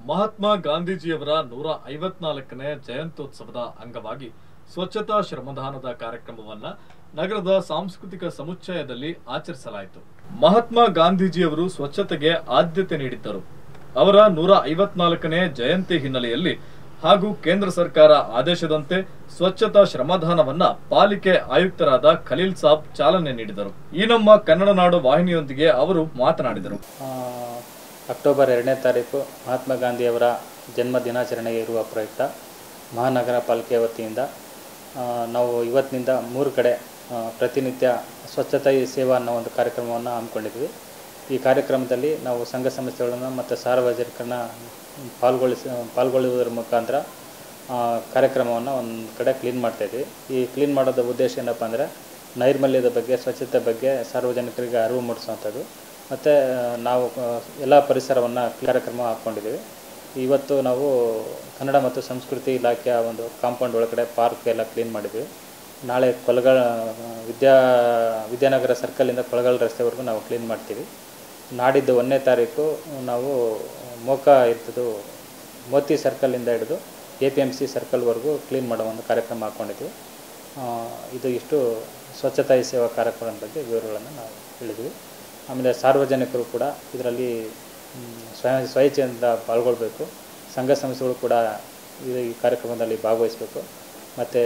ಮಹಾತ್ಮ ಗಾಂಧೀಜಿಯವರ ನೂರ ಐವತ್ನಾಲ್ಕನೇ ಜಯಂತ್ಯೋತ್ಸವದ ಅಂಗವಾಗಿ ಸ್ವಚ್ಛತಾ ಶ್ರಮದಾನದ ಕಾರ್ಯಕ್ರಮವನ್ನ ನಗರದ ಸಾಂಸ್ಕೃತಿಕ ಸಮುಚ್ಚಯದಲ್ಲಿ ಆಚರಿಸಲಾಯಿತು ಮಹಾತ್ಮ ಗಾಂಧೀಜಿಯವರು ಸ್ವಚ್ಛತೆಗೆ ಆದ್ಯತೆ ನೀಡಿದ್ದರು ಅವರ ನೂರ ಐವತ್ನಾಲ್ಕನೇ ಜಯಂತಿ ಹಿನ್ನೆಲೆಯಲ್ಲಿ ಹಾಗೂ ಕೇಂದ್ರ ಸರ್ಕಾರ ಆದೇಶದಂತೆ ಸ್ವಚ್ಛತಾ ಶ್ರಮದಾನವನ್ನ ಪಾಲಿಕೆ ಆಯುಕ್ತರಾದ ಖಲೀಲ್ ಸಾಬ್ ಚಾಲನೆ ನೀಡಿದರು ಈ ನಮ್ಮ ಕನ್ನಡ ನಾಡು ವಾಹಿನಿಯೊಂದಿಗೆ ಅವರು ಮಾತನಾಡಿದರು ಆ, ಅಕ್ಟೋಬರ್ ಎರಡನೇ ತಾರೀಕು ಮಹಾತ್ಮ ಗಾಂಧಿಯವರ ಜನ್ಮ ದಿನಾಚರಣೆ ಇರುವ ಪ್ರಯುಕ್ತ ಮಹಾನಗರ ಪಾಲಿಕೆ ವತಿಯಿಂದ ಆ, ನಾವು ಇವತ್ತಿನಿಂದ ಮೂರು ಕಡೆ ಆ, ಪ್ರತಿನಿತ್ಯ ಸ್ವಚ್ಛತಾ ಹಿ ಸೇವಾ ಅನ್ನೋ ಒಂದು ಕಾರ್ಯಕ್ರಮವನ್ನು ಹಮ್ಮಿಕೊಂಡಿದ್ವಿ ಈ ಕಾರ್ಯಕ್ರಮದಲ್ಲಿ ನಾವು ಸಂಘ ಸಂಸ್ಥೆಗಳನ್ನು ಮತ್ತು ಸಾರ್ವಜನಿಕರನ್ನ ಪಾಲ್ಗೊಳಿಸಿ ಪಾಲ್ಗೊಳ್ಳುವುದರ ಮುಖಾಂತರ ಆ, ಕಾರ್ಯಕ್ರಮವನ್ನು ಒಂದು ಕಡೆ ಕ್ಲೀನ್ ಮಾಡ್ತಾಯಿದ್ವಿ ಈ ಕ್ಲೀನ್ ಮಾಡೋದ ಉದ್ದೇಶ ಏನಪ್ಪ ಅಂದರೆ ನೈರ್ಮಲ್ಯದ ಬಗ್ಗೆ ಸ್ವಚ್ಛತೆ ಬಗ್ಗೆ ಸಾರ್ವಜನಿಕರಿಗೆ ಅರಿವು ಮೂಡಿಸುವಂಥದ್ದು ಮತ್ತು ನಾವು ಎಲ್ಲ ಪರಿಸರವನ್ನು ಕಾರ್ಯಕ್ರಮ ಹಾಕ್ಕೊಂಡಿದ್ದೀವಿ ಇವತ್ತು ನಾವು ಕನ್ನಡ ಮತ್ತು ಸಂಸ್ಕೃತಿ ಇಲಾಖೆಯ ಒಂದು ಕಾಂಪೌಂಡ್ ಒಳಗಡೆ ಪಾರ್ಕ್ ಎಲ್ಲ ಕ್ಲೀನ್ ಮಾಡಿದ್ವಿ ನಾಳೆ ಕೊಲಗಳ ವಿದ್ಯಾ ವಿದ್ಯಾನಗರ ಸರ್ಕಲಿಂದ ಕೊಳಗಲ್ ರಸ್ತೆವರೆಗೂ ನಾವು ಕ್ಲೀನ್ ಮಾಡ್ತೀವಿ ನಾಡಿದ್ದು ಒಂದನೇ ತಾರೀಕು ನಾವು ಮೋಕ ಇರ್ತದ್ದು ಮೋತಿ ಸರ್ಕಲಿಂದ ಹಿಡಿದು ಎ ಪಿ ಎಮ್ ಸಿ ಸರ್ಕಲ್ವರೆಗೂ ಕ್ಲೀನ್ ಮಾಡೋ ಒಂದು ಕಾರ್ಯಕ್ರಮ ಹಾಕ್ಕೊಂಡಿದ್ವಿ ಆ, ಇದು ಇಷ್ಟು ಸ್ವಚ್ಛತಾ ಹಿ ಸೇವಾ ಕಾರ್ಯಕ್ರಮದ ಬಗ್ಗೆ ವಿವರಗಳನ್ನು ನಾವು ಹೇಳಿದ್ವಿ ಆಮೇಲೆ ಸಾರ್ವಜನಿಕರು ಕೂಡ ಇದರಲ್ಲಿ ಮ್, ಸ್ವಯಂ ಸ್ವಇಚ್ಛೆಯಿಂದ ಪಾಲ್ಗೊಳ್ಬೇಕು ಸಂಘ ಸಂಸ್ಥೆಗಳು ಕೂಡ ಇದು ಈ ಕಾರ್ಯಕ್ರಮದಲ್ಲಿ ಭಾಗವಹಿಸಬೇಕು ಮತ್ತು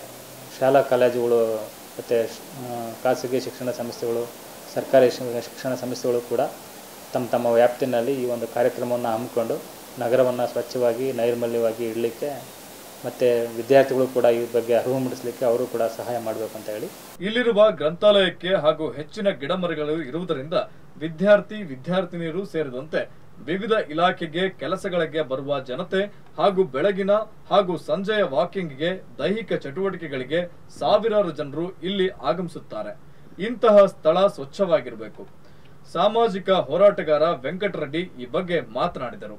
ಶಾಲಾ ಕಾಲೇಜುಗಳು ಮತ್ತು ಖಾಸಗಿ ಶಿಕ್ಷಣ ಸಂಸ್ಥೆಗಳು ಸರ್ಕಾರಿ ಶಿ- ಶಿಕ್ಷಣ ಸಂಸ್ಥೆಗಳು ಕೂಡ ತಮ್ಮ ತಮ್ಮ ವ್ಯಾಪ್ತಿನಲ್ಲಿ ಈ ಒಂದು ಕಾರ್ಯಕ್ರಮವನ್ನು ಹಮ್ಮಿಕೊಂಡು ನಗರವನ್ನು ಸ್ವಚ್ಛವಾಗಿ ನೈರ್ಮಲ್ಯವಾಗಿ ಇಡಲಿಕ್ಕೆ ಮತ್ತು ವಿದ್ಯಾರ್ಥಿಗಳು ಕೂಡ ಈ ಬಗ್ಗೆ ಅರಿವು ಮೂಡಿಸಲಿಕ್ಕೆ ಅವರು ಕೂಡ ಸಹಾಯ ಮಾಡಬೇಕು ಅಂತ ಹೇಳಿ ಇಲ್ಲಿರುವ ಗ್ರಂಥಾಲಯಕ್ಕೆ ಹಾಗೂ ಹೆಚ್ಚಿನ ಗಿಡಮರಗಳು ಇರುವುದರಿಂದ ವಿದ್ಯಾರ್ಥಿ ವಿದ್ಯಾರ್ಥಿನಿಯರು ಸೇರಿದಂತೆ ವಿವಿಧ ಇಲಾಖೆಗೆ ಕೆಲಸಗಳಿಗೆ ಬರುವ ಜನತೆ ಹಾಗೂ ಬೆಳಗಿನ ಹಾಗೂ ಸಂಜೆಯ ವಾಕಿಂಗ್ಗೆ ದೈಹಿಕ ಚಟುವಟಿಕೆಗಳಿಗೆ ಸಾವಿರಾರು ಜನರು ಇಲ್ಲಿ ಆಗಮಿಸುತ್ತಾರೆ ಇಂತಹ ಸ್ಥಳ ಸ್ವಚ್ಛವಾಗಿರಬೇಕು ಸಾಮಾಜಿಕ ಹೋರಾಟಗಾರ ವೆಂಕಟರೆಡ್ಡಿ ಈ ಬಗ್ಗೆ ಮಾತನಾಡಿದರು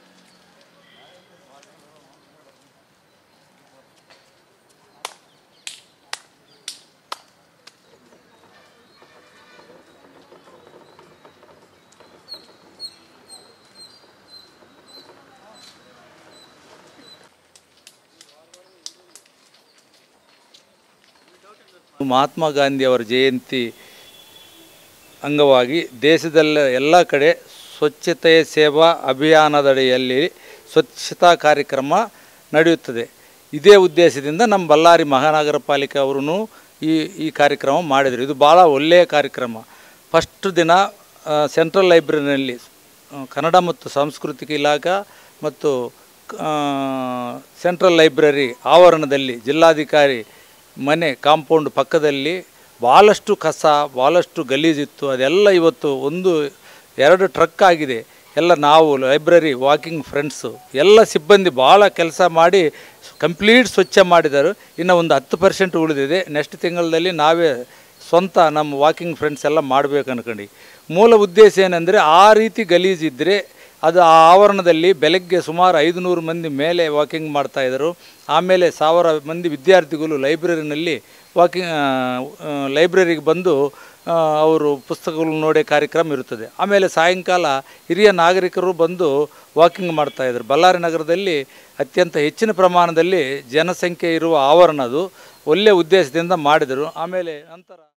ಮಹಾತ್ಮ ಗಾಂಧಿಯವರ ಜಯಂತಿ ಅಂಗವಾಗಿ ದೇಶದಲ್ಲ ಎಲ್ಲ ಕಡೆ ಸ್ವಚ್ಛತೆಯ ಸೇವಾ ಅಭಿಯಾನದಡಿಯಲ್ಲಿ ಸ್ವಚ್ಛತಾ ಕಾರ್ಯಕ್ರಮ ನಡೆಯುತ್ತದೆ ಇದೇ ಉದ್ದೇಶದಿಂದ ನಮ್ಮ ಬಳ್ಳಾರಿ ಮಹಾನಗರ ಪಾಲಿಕೆ ಅವರು ಈ ಈ ಕಾರ್ಯಕ್ರಮ ಮಾಡಿದರು ಇದು ಭಾಳ ಒಳ್ಳೆಯ ಕಾರ್ಯಕ್ರಮ ಫಸ್ಟ್ ದಿನ ಆ, ಸೆಂಟ್ರಲ್ ಲೈಬ್ರರಿನಲ್ಲಿ ಆ, ಕನ್ನಡ ಮತ್ತು ಸಾಂಸ್ಕೃತಿಕ ಇಲಾಖೆ ಮತ್ತು ಆ, ಸೆಂಟ್ರಲ್ ಲೈಬ್ರರಿ ಆವರಣದಲ್ಲಿ ಜಿಲ್ಲಾಧಿಕಾರಿ ಮನೆ ಕಾಂಪೌಂಡ್ ಪಕ್ಕದಲ್ಲಿ ಭಾಳಷ್ಟು ಕಸ ಭಾಳಷ್ಟು ಗಲೀಜಿತ್ತು ಅದೆಲ್ಲ ಇವತ್ತು ಒಂದು ಎರಡು ಟ್ರಕ್ ಆಗಿದೆ ಎಲ್ಲ ನಾವು ಲೈಬ್ರರಿ ವಾಕಿಂಗ್ ಫ್ರೆಂಡ್ಸು ಎಲ್ಲ ಸಿಬ್ಬಂದಿ ಭಾಳ ಕೆಲಸ ಮಾಡಿ ಕಂಪ್ಲೀಟ್ ಸ್ವಚ್ಛ ಮಾಡಿದರು ಇನ್ನು ಒಂದು ಹತ್ತು ಪರ್ಸೆಂಟ್ ಉಳಿದಿದೆ ನೆಕ್ಸ್ಟ್ ತಿಂಗಳಲ್ಲಿ ನಾವೇ ಸ್ವಂತ ನಮ್ಮ ವಾಕಿಂಗ್ ಫ್ರೆಂಡ್ಸ್ ಎಲ್ಲ ಮಾಡಬೇಕು ಅನ್ಕೊಂಡು ಮೂಲ ಉದ್ದೇಶ ಏನಂದರೆ ಆ ರೀತಿ ಗಲೀಜಿದ್ದರೆ ಅದು ಆ ಆವರಣದಲ್ಲಿ ಬೆಳಗ್ಗೆ ಸುಮಾರು ಐದುನೂರು ಮಂದಿ ಮೇಲೆ ವಾಕಿಂಗ್ ಮಾಡ್ತಾಯಿದ್ರು ಆಮೇಲೆ ಸಾವಿರ ಮಂದಿ ವಿದ್ಯಾರ್ಥಿಗಳು ಲೈಬ್ರರಿನಲ್ಲಿ ವಾಕಿಂಗ್ ಲೈಬ್ರರಿಗೆ ಬಂದು ಆ, ಅವರು ಪುಸ್ತಕಗಳು ನೋಡೋ ಕಾರ್ಯಕ್ರಮ ಇರುತ್ತದೆ ಆಮೇಲೆ ಸಾಯಂಕಾಲ ಹಿರಿಯ ನಾಗರಿಕರು ಬಂದು ವಾಕಿಂಗ್ ಮಾಡ್ತಾಯಿದ್ರು ಬಳ್ಳಾರಿ ನಗರದಲ್ಲಿ ಅತ್ಯಂತ ಹೆಚ್ಚಿನ ಪ್ರಮಾಣದಲ್ಲಿ ಜನಸಂಖ್ಯೆ ಇರುವ ಆವರಣ ಅದು ಒಳ್ಳೆಯ ಉದ್ದೇಶದಿಂದ ಮಾಡಿದರು ಆಮೇಲೆ ನಂತರ